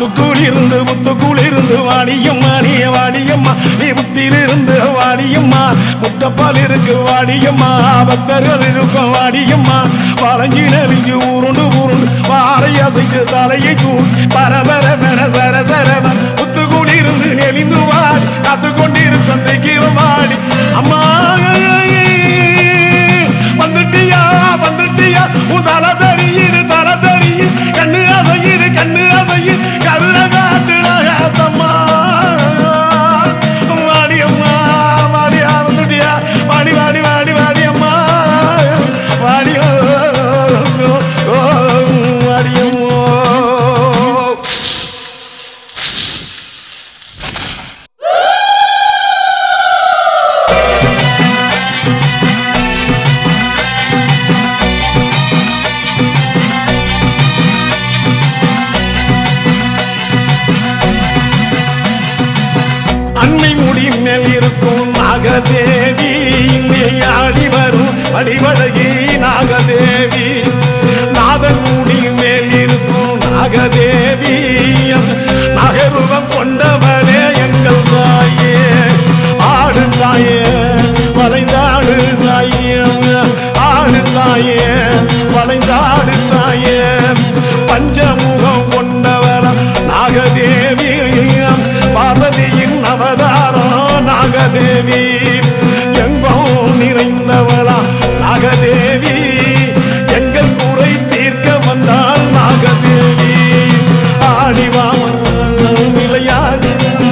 புத்துக்குளிருந்து புத்துக்குளிருந்து வாடியம்மா நீ வாடியம்மா நீ புத்திலிருந்து வாடியம்மா முட்டப்பால் இருக்கு வாடியம்மா பக்தர்கள் இருக்கும் வாடியம்மா வளைஞ்சு நெறிஞ்சு உருண்டு உருண்டு வாழை அசைக்கு தலையை தூள் பரபர பெற சர சரவன் புத்துக்குளிருந்து நெளிந்து வாடி காத்து கொண்டிருக்கும் சீக்கிரம் வாடி அம்மா வந்துட்டியா வந்துட்டியா உன் தலை தெரியுது தலை தெரியுது கண்ணு அசையுது கண்ணு அசையுது கருணை காட்டுடா வாடி அம்மா வாடியா வந்துட்டியா வாடி வாடி வாடி வாடி அம்மா வாடி ஓ, ஓ, வாடி அம்மா அன்னை முடி மேல் இருக்கும் நாகதேவி இங்கே ஆடி வரும் அடிவழகி நாகதேவி நாதன் முடி மேல் இருக்கும் நாகதேவி நகருவம் கொண்டவளே எங்கள் தாயே ஆடு தாயே வளைந்தாடு தாயே ஆடு தாயே வளைந்தாடு தாயே பஞ்சமுகம் கொண்டவளம் நாகதேவி பார்வதியின் அவதாரம் நாகதேவி எங்கும் நிறைந்தவளா நாகதேவி எங்கள் குறை தீர்க்க வந்தால் நாகதேவி ஆடிவாமா விளையாடி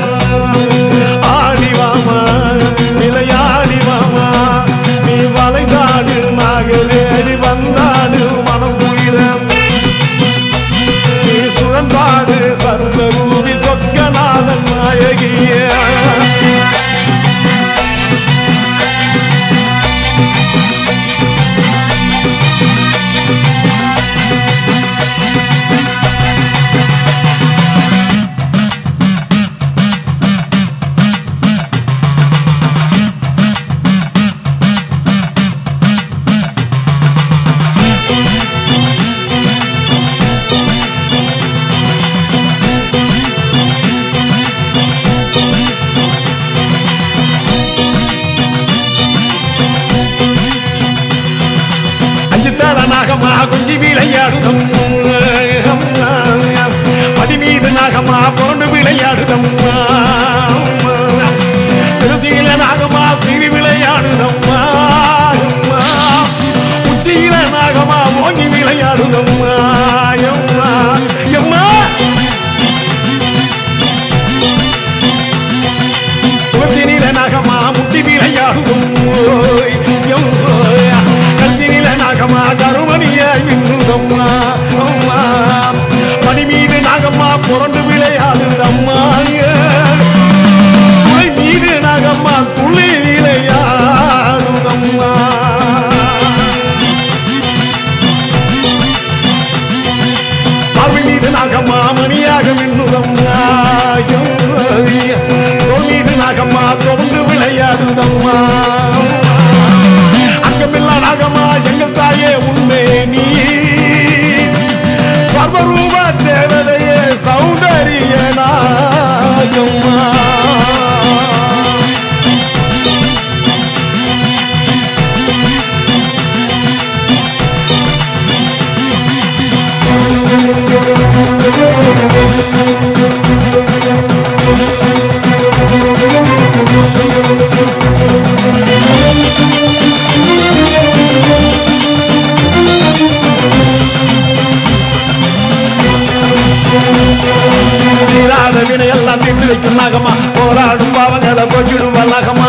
ஆடிவாமா விளையாடிவாமா நீ வளைந்தாடு நாகதேவி வந்தாடு மனம் குளிரம் நீ சுழன்றாடு சர்வரூபி சொக்கநாதன் நாயகியே அஞ்சு தர நாகமா குஞ்சி விளையாடுதம் படி மீது நாகமா போண்டு விளையாடுதம் சிறுசீல நாகமா சிறு விளையாடுதம் உச்சியில நாகமா ஓங்கி விளையாடுதம் எம்மா எம்மா குளத்தினில நகமா முட்டி விளையாடுதும் ஓய், எம்மோய். கத்தினில நகமா கருமணியாய் மின்னுதம்மா அம்மா மணி மீது நாகம்மா புரண்டு விளையாடுதம்மா துளை மீது நாகம்மா துளி விளையாடுதம்மா பார்வை மீது நாகம்மா மணியாக மின்னுதம்மா தோல் மீது நாகம்மா தொடர்ந்து விளையாடுதம்மா அங்கமில்லா நாகம்மா எங்கள் தாயே உண்மை நீ சர்வரூப தேவதையே சௌந்தரிய நாகம்மா தீராத வினையெல்லாம் தீர்த்து வைக்கும் நாகமா போராடும் பாவங்களை போக்கிடுவ நாகமா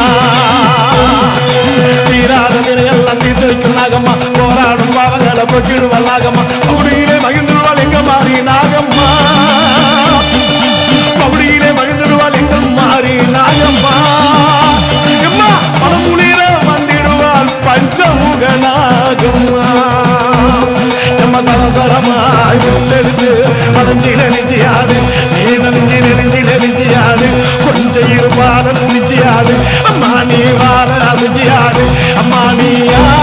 தீராத வினையெல்லாம் தீர்த்து வைக்கும் நாகம்மா போராடும் பாவங்களை போக்கிடுவ நாகம்மா அப்படியிலே மகிழ்ந்துருவாள் எங்க மாறி நாகம்மா அப்படியிலே மகிழ்ந்துருவாள் எங்க மாறி நாகம்மா எம்மா பணமுளிர வந்திடுவாள் பஞ்சமுக நாகம்மா நம்ம சரசரமாய் முன்னெடுத்து வளைஞ்சி நெளிஞ்சியாது நீ நெஞ்சு நெளிஞ்சி நெளிஞ்சியாது கொஞ்சம் இருப்பாத குளிச்சியாது அம்மா நீ வாழ அசைஞ்சியாது அம்மா நீ